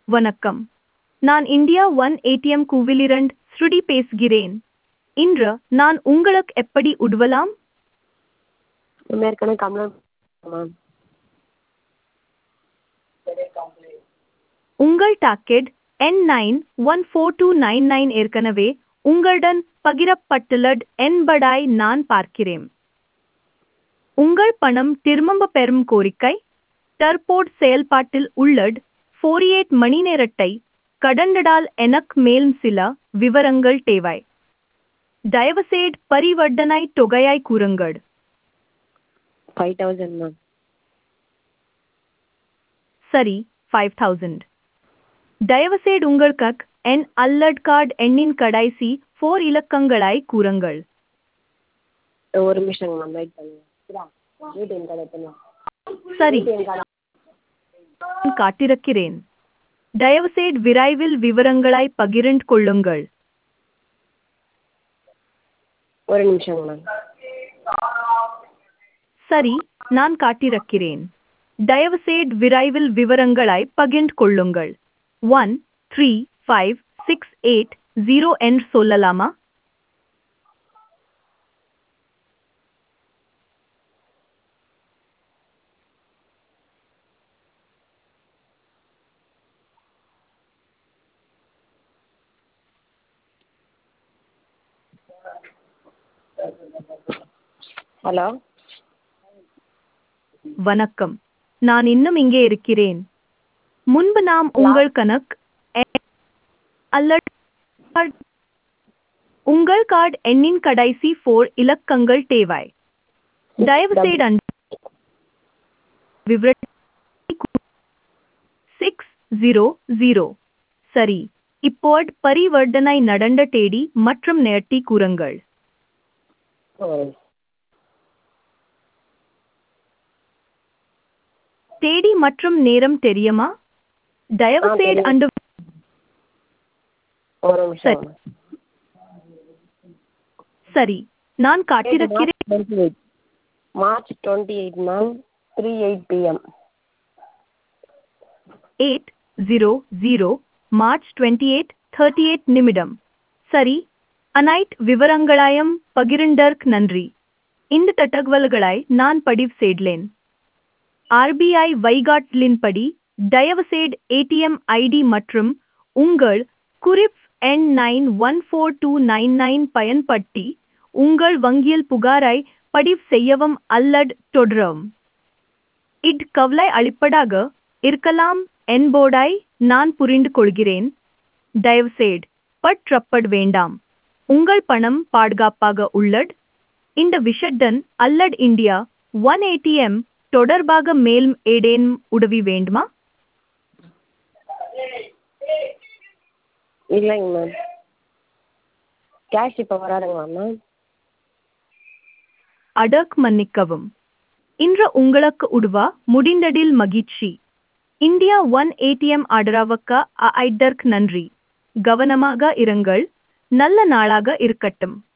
வணக்கம் நான் India one ATM கூவிலிரண்ட் ஸ்ருதி பேசுகிறேன் இன்று நான் உங்களுக்கு எப்படி உதவலாம் நம்ம ஏற்கனவே கம்ப்ளைண்ட் மேம் உங்கள் டாக்கெட் என் nine one four two nine nine ஏற்கனவே உங்களுடன் பகிரப்பட்டுள்ளது என்பதாய் நான் பார்க்கிறேன் உங்கள் பணம் திரும்ப பெறும் கோரிக்கை டர்போர்ட் செயல்பாட்டில் உள்ளது ஃபோர்டி எயிட் மணி நேரத்தை கடந்ததால் எனக்கு மேலும் சில விவரங்கள் தேவை தயவுசெய்து பரிவர்த்தனை தொகையாய் கூறுங்கள் ஃபைவ் தௌசண்ட் மேம் சரி ஃபைவ் தௌசண்ட் தயவுசெய்து உங்களுக்கு என் அல்லட் கார்டு எண்ணின் கடைசி ஃபோர் இலக்கங்களாய் கூறுங்கள் ஒரு நிமிஷங்க மேம் வெயிட் பண்ணுங்க ஏடிஎம் கார்டு எத்தனை சரி ஏடிஎம் கார்டு காட்டிருக்கிறேன் தயவுசெய்து விரைவில் விவரங்களாய் பகிர்ந்து கொள்ளுங்கள் ஒரு நிமிஷங்க மேம் சரி நான் காட்டிருக்கிறேன் தயவுசெய்து விரைவில் விவரங்களாய் பகிர்ந்து கொள்ளுங்கள் one three five six eight zero என்று சொல்லலாமா ஹலோ வணக்கம் நான் இன்னும் இங்கே இருக்கிறேன் முன்பு நாம் உங்கள் கணக்கு எண் அல்லது கார்டு- உங்கள் கார்டு எண்ணின் கடைசி ஃபோர் இலக்கங்கள் தேவை தயவுசெய்து அந்த விவர சிக்ஸ் ஜீரோ ஜீரோ சரி இப்போது பரிவர்த்தனை நடந்த தேதி மற்றும் நேர்த்தி கூறுங்கள் தேதி மற்றும் நேரம் தெரியுமா தயவுசெய்து தெரியும். அந்த ஒரு நிமிஷம் மேம் சரி நான் காட்டிருக்கிறேன் March twenty eight ma'am three eight PM eight zero zero March twenty eight thirty eight நிமிடம் சரி அனைட் விவரங்களாயம் பகிர்ந்தற்கு நன்றி இந்த தகவல்களாய் நான் பதிவு செய்தேன் ஆர்பிஐ வைகாட்லின்படி தயவுசெய்து ஏடிஎம் ஐடி மற்றும் உங்கள் குறிப் எண் nine one four two nine nine பயன்படுத்தி உங்கள் வங்கியில் புகாரை பதிவு செய்யவும் அல்லது தொடரவும் இட் கவலை அளிப்பதாக இருக்கலாம் என்போடாய் நான் புரிந்து கொள்கிறேன் தயவுசெய்து பற்றப்பட வேண்டாம் உங்கள் பணம் பாதுகாப்பாக உள்ளது இந்த விஷயத்துடன் அல்லட் இந்தியா ஒன் ஏடிஎம் தொடர்பாக மேலும் ஏதேனும் உதவி வேண்டுமா இல்லைங்க மேம் கேஷ் இப்போ வராதுங்களா மேம் அடக் மன்னிக்கவும் இன்று உங்களுக்கு உதவ முடிந்ததில் மகிழ்ச்சி இந்தியா ஒன் ஏடிஎம் ஆதரவுக்கு ஐதற்கு நன்றி கவனமாக இருங்கள் நல்ல நாளாக இருக்கட்டும்